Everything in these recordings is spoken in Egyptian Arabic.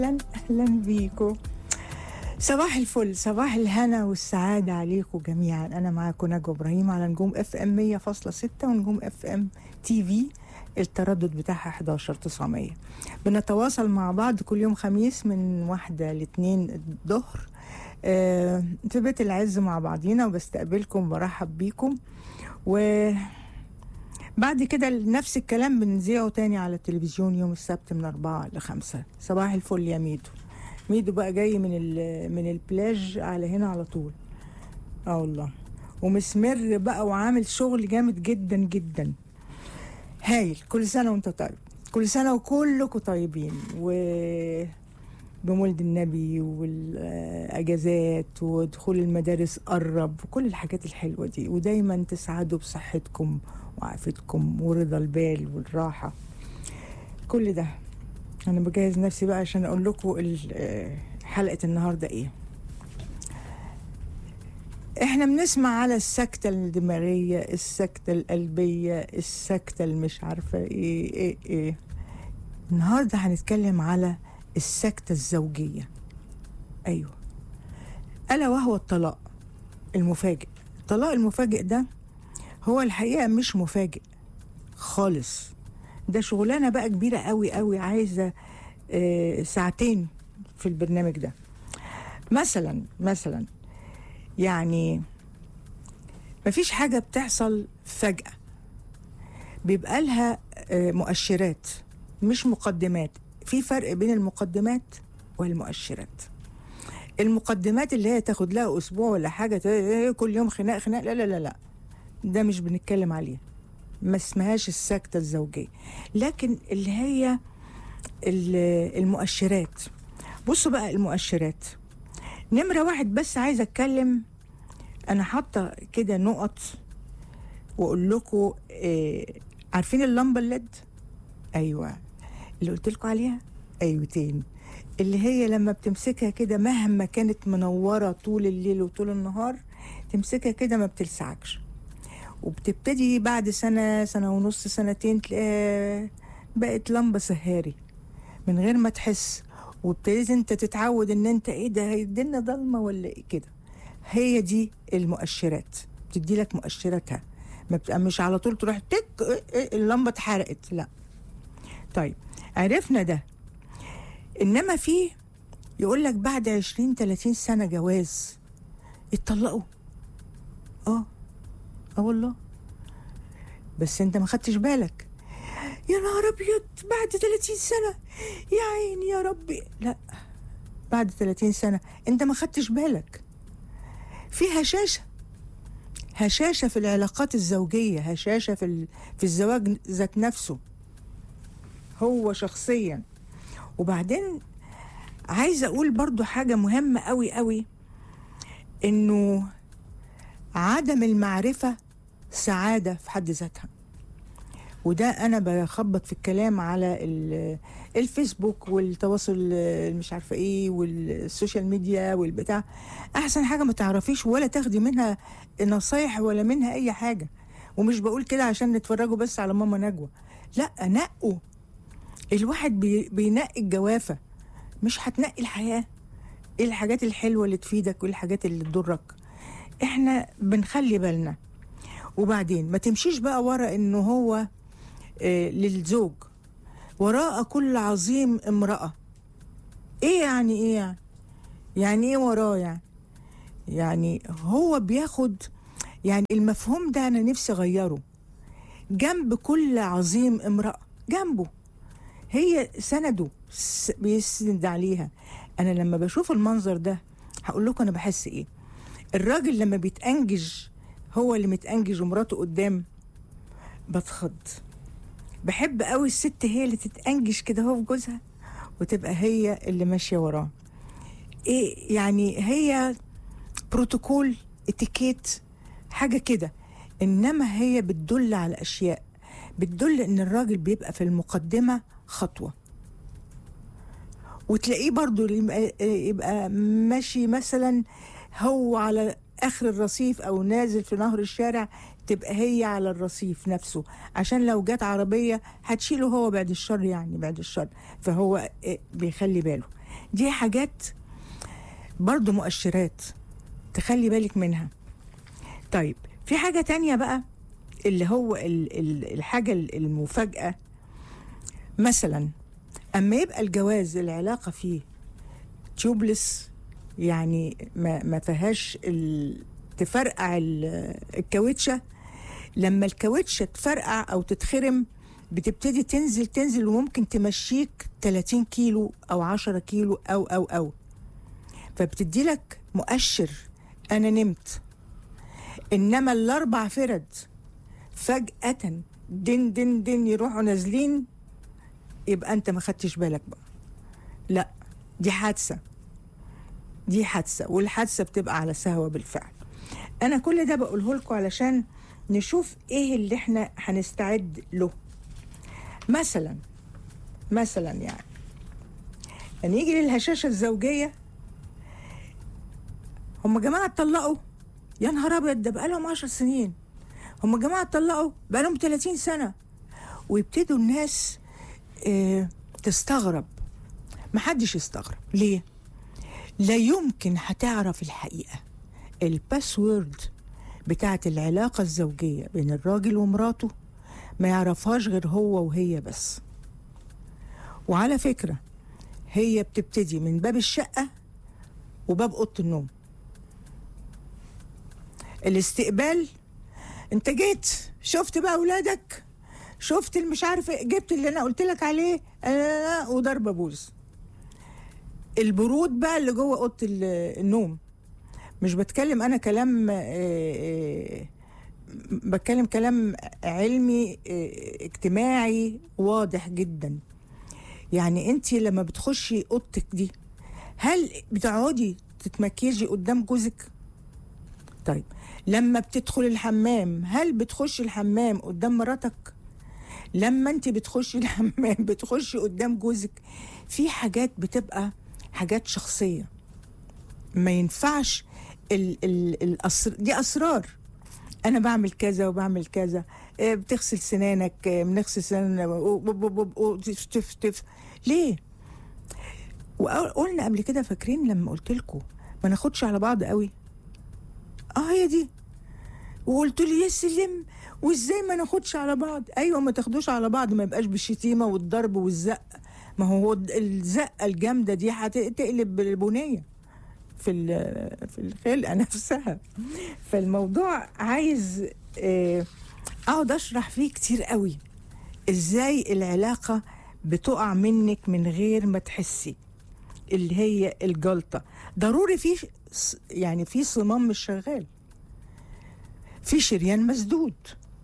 اهلا اهلا بيكم صباح الفل صباح الهنا والسعادة عليكم جميعا أنا معاكم نجوى إبراهيم على نجوم اف ام 100.6 ونجوم اف ام تي في التردد بتاعها 11900 بنتواصل مع بعض كل يوم خميس من واحدة لاتنين الظهر آه، في بيت العز مع بعضينا وبستقبلكم برحب بيكم و بعد كده نفس الكلام بنذيعه تاني على التلفزيون يوم السبت من أربعة لخمسة صباح الفل يا ميدو ميدو بقى جاي من ال- من البلاج على هنا على طول اه والله ومسمر بقى وعامل شغل جامد جدا جدا هايل كل سنة وانت طيب كل سنة وكلكم طيبين و بمولد النبي والأجازات ودخول المدارس قرب وكل الحاجات الحلوة دي ودايما تسعدوا بصحتكم وعافيتكم ورضا البال والراحة كل ده أنا بجهز نفسي بقى عشان أقول لكم ال- آه، حلقة النهاردة إيه احنا بنسمع على السكتة الدماغية السكتة القلبية السكتة المش عارفة ايه ايه ايه النهاردة هنتكلم على السكتة الزوجية ايوه ألا وهو الطلاق المفاجئ الطلاق المفاجئ ده هو الحقيقة مش مفاجئ خالص ده شغلانة بقى كبيرة قوي قوي عايزة آه، ساعتين في البرنامج ده مثلا مثلا يعني مفيش حاجة بتحصل فجأة بيبقى لها آه، مؤشرات مش مقدمات في فرق بين المقدمات والمؤشرات المقدمات اللي هي تاخد لها اسبوع ولا حاجه ت- كل يوم خناق خناق لا لا لا لا ده مش بنتكلم عليه ما اسمهاش السكتة الزوجية لكن اللي هي ال- المؤشرات بصوا بقى المؤشرات نمرة واحد بس عايزة اتكلم انا حاطة كده نقط واقول لكم إيه عارفين اللمبة الليد ايوه اللي قلت لكم عليها ايوتين اللي هي لما بتمسكها كده مهما كانت منورة طول الليل وطول النهار تمسكها كده ما بتلسعكش وبتبتدي بعد سنة سنة ونص سنتين تلاقيها بقت لمبة سهاري من غير ما تحس وابتديت انت تتعود ان انت ايه ده هيدينا ضلمة ولا ايه كده هي دي المؤشرات بتدي لك مؤشراتها ما بتبقى مش على طول تروح تك إيه إيه اللمبة اتحرقت لا طيب عرفنا ده انما في يقول لك بعد 20 30 سنة جواز اتطلقوا اه اه والله بس انت ما خدتش بالك يا نهار ابيض بعد 30 سنه يا عيني يا ربي لا بعد 30 سنه انت ما خدتش بالك في هشاشه هشاشه في العلاقات الزوجيه هشاشه في ال... في الزواج ذات نفسه هو شخصيا وبعدين عايزه اقول برضو حاجه مهمه قوي قوي انه عدم المعرفه سعاده في حد ذاتها وده انا بخبط في الكلام على ال- الفيسبوك والتواصل ال- مش عارفه ايه والسوشيال ميديا والبتاع احسن حاجه ما تعرفيش ولا تاخدي منها نصايح ولا منها اي حاجه ومش بقول كده عشان نتفرجوا بس على ماما نجوى لا نقوا الواحد بي بينقي الجوافه مش هتنقي الحياه ايه الحاجات الحلوه اللي تفيدك وايه الحاجات اللي تضرك احنا بنخلي بالنا وبعدين ما تمشيش بقى ورا انه هو آه، للزوج وراء كل عظيم امرأة ايه يعني ايه يعني يعني ايه وراه يعني يعني هو بياخد يعني المفهوم ده انا نفسي اغيره جنب كل عظيم امرأة جنبه هي سنده س- بيسند عليها انا لما بشوف المنظر ده هقول لكم انا بحس ايه الراجل لما بيتأنجج هو اللي متأنجج ومراته قدام بتخض بحب قوي الست هي اللي تتأنجج كده هو في جوزها وتبقى هي اللي ماشية وراه ايه يعني هي بروتوكول اتيكيت حاجة كده انما هي بتدل على اشياء بتدل ان الراجل بيبقى في المقدمة خطوة وتلاقيه برضو يبقى, يبقى ماشي مثلا هو على اخر الرصيف او نازل في نهر الشارع تبقى هي على الرصيف نفسه عشان لو جت عربيه هتشيله هو بعد الشر يعني بعد الشر فهو إيه بيخلي باله دي حاجات برضو مؤشرات تخلي بالك منها طيب في حاجة تانية بقى اللي هو ال- ال- الحاجة المفاجأة مثلا أما يبقى الجواز العلاقة فيه تيوبلس يعني ما, ما فيهاش ال- تفرقع ال- الكاوتشة لما الكاوتشة تفرقع أو تتخرم بتبتدي تنزل تنزل وممكن تمشيك 30 كيلو أو 10 كيلو أو أو أو فبتدي لك مؤشر أنا نمت إنما الأربع فرد فجأة دن دن دن يروحوا نازلين يبقى أنت ما خدتش بالك بقى لا دي حادثة دي حادثة والحادثة بتبقى على سهوة بالفعل أنا كل ده بقوله لكم علشان نشوف إيه اللي إحنا هنستعد له مثلا مثلا يعني نيجي للهشاشة الزوجية هم جماعة اتطلقوا يا نهار أبيض ده بقالهم عشر سنين هم جماعة اتطلقوا بقالهم 30 سنة ويبتدوا الناس اه تستغرب محدش يستغرب ليه؟ لا يمكن هتعرف الحقيقة الباسورد بتاعت العلاقة الزوجية بين الراجل ومراته ما يعرفهاش غير هو وهي بس وعلى فكرة هي بتبتدي من باب الشقة وباب أوضة النوم الاستقبال انت جيت شفت بقى اولادك شفت اللي مش عارف إيه، جبت اللي انا قلت لك عليه آه وضرب بوز البرود بقى اللي جوه اوضه ال- النوم مش بتكلم انا كلام آه، آه، بتكلم كلام علمي آه، اجتماعي واضح جدا يعني انت لما بتخشي اوضتك دي هل بتقعدي تتمكيجي قدام جوزك طيب لما بتدخل الحمام هل بتخش الحمام قدام مراتك لما انت بتخشي الحمام بتخشي قدام جوزك في حاجات بتبقى حاجات شخصية ما ينفعش ال ال الأسر دي أسرار أنا بعمل كذا وبعمل كذا آه، بتغسل سنانك آه، بنغسل سناننا و- و- و- و- و- تف تف تف ليه؟ وقلنا قبل كده فاكرين لما قلت لكم ما ناخدش على بعض قوي اه هي دي وقلت لي يا سلم وازاي ما ناخدش على بعض ايوه ما تاخدوش على بعض ما يبقاش بالشتيمه والضرب والزق ما هو الزقه الجامده دي هتقلب بالبنيه في ال- في الخلقه نفسها فالموضوع عايز آه، اقعد اشرح فيه كتير قوي ازاي العلاقه بتقع منك من غير ما تحسي اللي هي الجلطه ضروري في ص- يعني في صمام مش شغال في شريان مسدود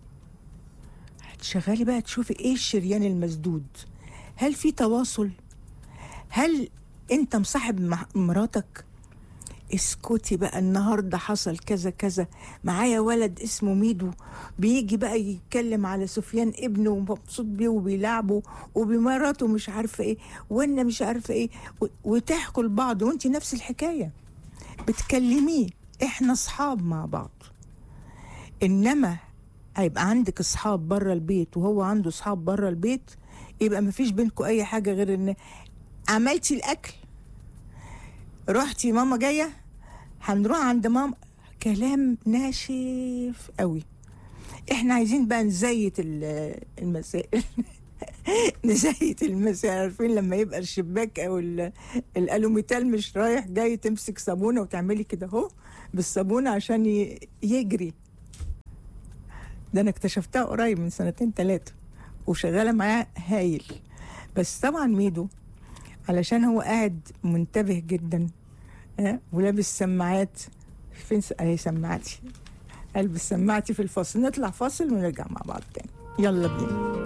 هتشغلي بقى تشوفي ايه الشريان المسدود هل في تواصل هل انت مصاحب مع مراتك اسكتي بقى النهارده حصل كذا كذا معايا ولد اسمه ميدو بيجي بقى يتكلم على سفيان ابنه ومبسوط بيه وبيلعبه وبمراته مش عارفه ايه وانا مش عارفه ايه و- وتحكوا لبعض وانت نفس الحكايه بتكلميه احنا اصحاب مع بعض انما هيبقى عندك اصحاب بره البيت وهو عنده اصحاب بره البيت يبقى مفيش بينكم اي حاجه غير ان عملتي الاكل رحتي ماما جايه هنروح عند ماما كلام ناشف قوي احنا عايزين بقى نزيت ال- المسائل نزيت المسائل عارفين لما يبقى الشباك او ال- الالوميتال مش رايح جاي تمسك صابونه وتعملي كده اهو بالصابونه عشان ي- يجري ده انا اكتشفتها قريب من سنتين ثلاثه وشغاله معاه هايل بس طبعا ميدو علشان هو قاعد منتبه جدا ها، ولابس سماعات فين س- اهي سماعتي البس سماعتي في الفاصل نطلع فاصل ونرجع مع بعض تاني يلا بينا